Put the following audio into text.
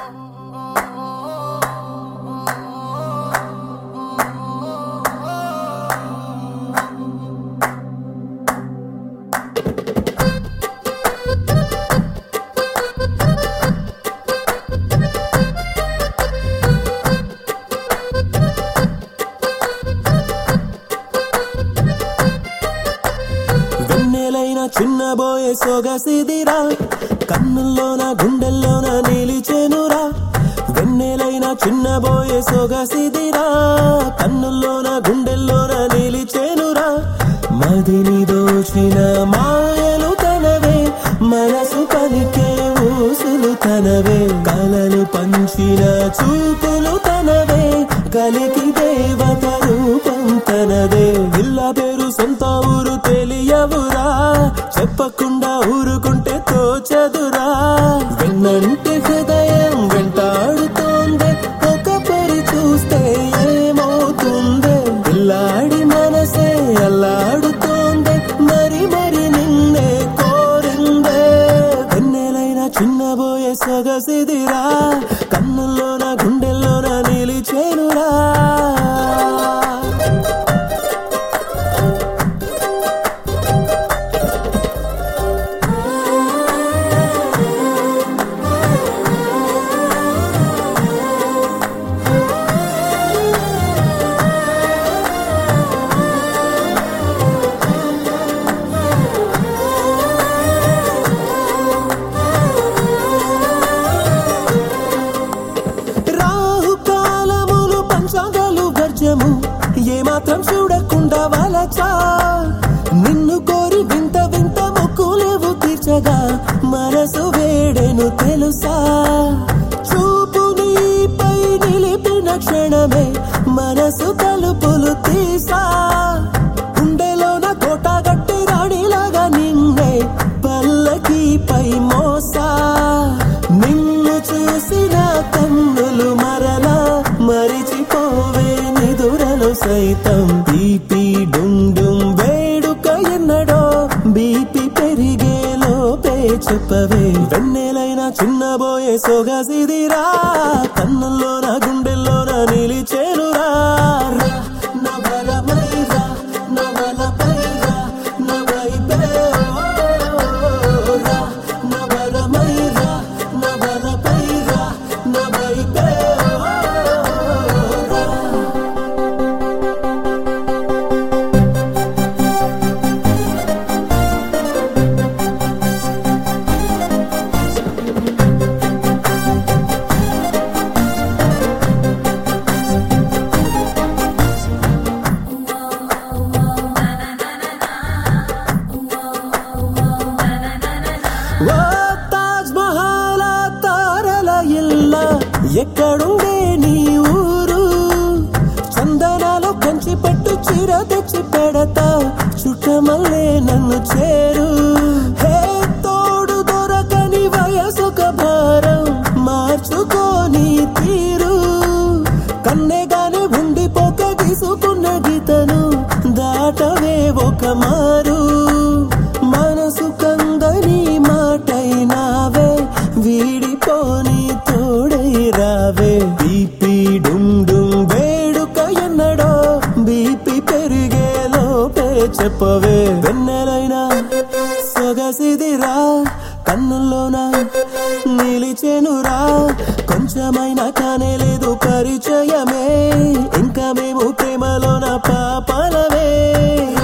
వెన్నెలైన చిన్నబోయే సొగసిదిరా కన్నుల్లోన గుండెల్లోన నిలిచెనురా వెన్నెలైన చిన్నబోయే సొగసిదిరా కన్నుల్లోన గుండెల్లోన నిలిచెనురా మదిని దోచిన మాయలు తనవే మనసు పలికే ఊసులు తనవే కలలు పంచిన చూపులు తనవే కలికి దేవత రూపం తనదే ఇల్ల పేరు సొంత ఊరు తెలియవురా చెప్పకుండా ఊరుకుంటే తోచదురా వెన్నంటి హృదయం వెంటాడుతోంది ఒక పరి చూస్తే ఏమవుతుంది పిల్లాడి మనసే అల్లాడుతోంది మరి మరి నిన్నే కోరిందే వెన్నెలైన చిన్నబోయే సొగసిదిరా కన్నుల్లోన గుండెల్లోన నిలిచేనురా రాహు కాలములు పంచాంగాలు వర్జము ఏమాత్రం చూడకుండా వలచా నిన్ను కోరి వింత వింత మొక్కులేవు తీర్చగా మనసు వేడెను తెలుసా చూపు నీపై నిలిపిన క్షణమే మనసు తలుపులు తీసా గుండెలోన కోట గట్టి రాణిలాగా నిన్నే పల్లకిపై మోసా నిన్ను చూసిన కన్నులు మరలా మరిచిపోవే నిదురలు సైతం బీపీ డుండుం వేడుక ఎన్నడో బీపీ పెరిగే లోపే చెప్పవే వెన్నెలైన చిన్నబోయే సొగసిదిరా కన్నుల్లోన గుండెల్లోన నిలిచేనురా రా, నవరమైరా, నవలపైరా, నవైపే ఓ, రా, నవరమైరా, నవలపైరా, నవైపే ఓ, రా. ఓ తాజ్ మహల్ తారల ఇల్ల ఎక్కడుండే నీ ఊరు చందనాలో కంచి పట్టు చీర తెచ్చి పెడతా చుట్టమల్లే నన్ను చేరు హే తోడు దొరకని వయసొక భారం మార్చుకోని తీరు కన్నెగానే ఉండిపోక గీసుకున్న గీతను దాటవే ఒక మారు మనసు కందని మాటైనావే వీడిపోని తోడై రావే బీపీ డుమ్ డుమ్ వేడుక ఎన్నడో బీపీ పెరిగే లోపే చెప్పవే వెన్నెలైనా సొగసిదిరా కన్నుల్లోన నిలిచెనురా కొంచెమైనా కానే లేదు పరిచయమే ఇంకా మేము ప్రేమలోన పాపలమే